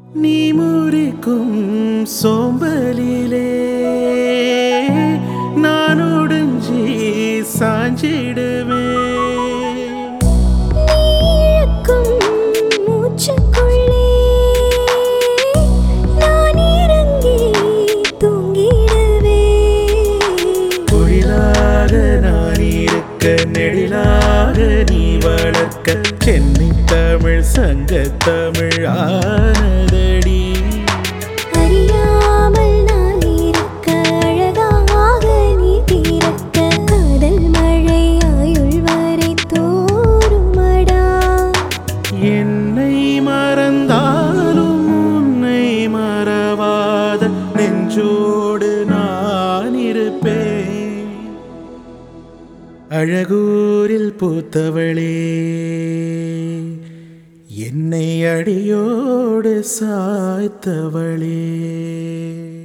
நீ முறிக்கும் சோம்பலிலே நான் ஒடுஞ்சி சாஞ்சிடுவேன் நீ இழுக்கும் மூச்சுக்குள்ளே நான் இறங்கி தூங்கிடுவேன் தொழிலாக நான் இருக்க நெடிலாக நீ வளர்க்க சென்னை தமிழ் சங்க தமிழ் ஆனதடி அறியாமல் நான் இருக்க அழகாக நீ தீரக்க காதல் மழை ஆயுள் வரை தோறுமடா என்னை மறந்தாலும் உன்னை மறவாத நெஞ்சோடு நான் இருப்பேன் அழகூரில் பூத்தவளே என்னை அடியோடு சாய்த்தவளே